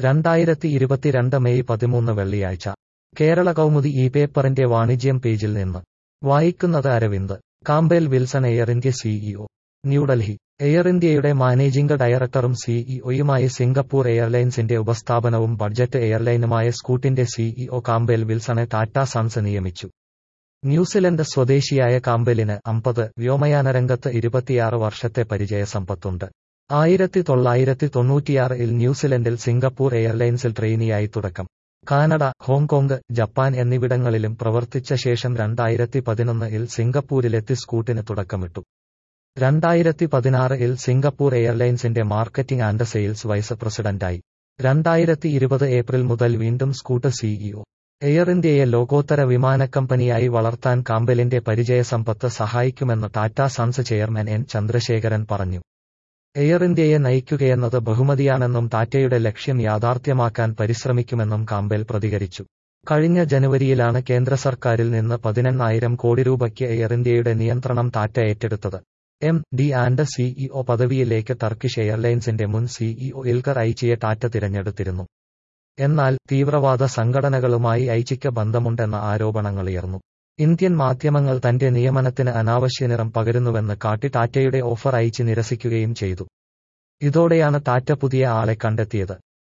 രണ്ടായിരത്തി ഇരുപത്തിരണ്ട് മെയ് പതിമൂന്ന് വെള്ളിയാഴ്ച കേരള കൗമുദി ഈ പേപ്പറിന്റെ വാണിജ്യം പേജിൽ നിന്ന് വായിക്കുന്നത് Aravind Campbell Wilson Air India CEO New Delhi Air ഇന്ത്യയുടെ മാനേജിംഗ് ഡയറക്ടറും സിഇഒയുമായി സിംഗപ്പൂർ എയർലൈൻസിന്റെ ഉപസ്ഥാപനവും ബഡ്ജറ്റ് എയർലൈനുമായ സ്കൂട്ടിന്റെ സിഇഒ കാംബേൽ വിൽസണെ ടാറ്റ സൺസ് നിയമിച്ചു ന്യൂസിലൻഡ് സ്വദേശിയായ കാംബെലിന് അമ്പത് വ്യോമയാന രംഗത്ത് ഇരുപത്തിയാറ് വർഷത്തെ പരിചയസമ്പത്തുണ്ട് ആയിരത്തി തൊള്ളായിരത്തി തൊണ്ണൂറ്റിയാറിൽ ന്യൂസിലൻഡിൽ സിംഗപ്പൂർ എയർലൈൻസിൽ ട്രെയിനിയായി തുടക്കം കാനഡ ഹോങ്കോങ് ജപ്പാൻ എന്നിവിടങ്ങളിലും പ്രവർത്തിച്ച ശേഷം രണ്ടായിരത്തി പതിനൊന്നിൽ സിംഗപ്പൂരിലെത്തി സ്കൂട്ടിന് തുടക്കമിട്ടു രണ്ടായിരത്തി പതിനാറിൽ സിംഗപ്പൂർ എയർലൈൻസിന്റെ മാർക്കറ്റിംഗ് ആൻഡ് സെയിൽസ് വൈസ് പ്രസിഡന്റായി രണ്ടായിരത്തി ഇരുപത് ഏപ്രിൽ മുതൽ വീണ്ടും സ്കൂട്ട് സിഇഒ എയർ ഇന്ത്യയെ ലോകോത്തര വിമാനക്കമ്പനിയായി വളർത്താൻ കാമ്പലിന്റെ പരിചയസമ്പത്ത് സഹായിക്കുമെന്ന് Tata Sons chairman N Chandrasekaran പറഞ്ഞു എയർ ഇന്ത്യയെ നയിക്കുകയെന്നത് ബഹുമതിയാണെന്നും ടാറ്റയുടെ ലക്ഷ്യം യാഥാർത്ഥ്യമാക്കാൻ പരിശ്രമിക്കുമെന്നും കാമ്പൽ പ്രതികരിച്ചു കഴിഞ്ഞ ജനുവരിയിലാണ് കേന്ദ്ര സർക്കാരിൽ നിന്ന് പതിനെണ്ണായിരം കോടി രൂപയ്ക്ക് എയർ ഇന്ത്യയുടെ നിയന്ത്രണം ടാറ്റ ഏറ്റെടുത്തത് എം ഡി ആൻഡ് സിഇഒ പദവിയിലേക്ക് ടർക്കിഷ് എയർലൈൻസിന്റെ മുൻ സിഇഒ ഇൽക്കർ ഐച്ചിയെ ടാറ്റ തിരഞ്ഞെടുത്തിരുന്നു എന്നാൽ തീവ്രവാദ സംഘടനകളുമായി ഐച്ചിക്ക് ബന്ധമുണ്ടെന്ന ആരോപണങ്ങളുയർന്നു ഇന്ത്യൻ മാധ്യമങ്ങൾ തന്റെ നിയമനത്തിന് അനാവശ്യ നിറം പകരുന്നുവെന്ന് കാട്ടി ടാറ്റയുടെ ഓഫർ അയച്ച് നിരസിക്കുകയും ചെയ്തു ഇതോടെയാണ് ടാറ്റ പുതിയ ആളെ കണ്ടെത്തിയത്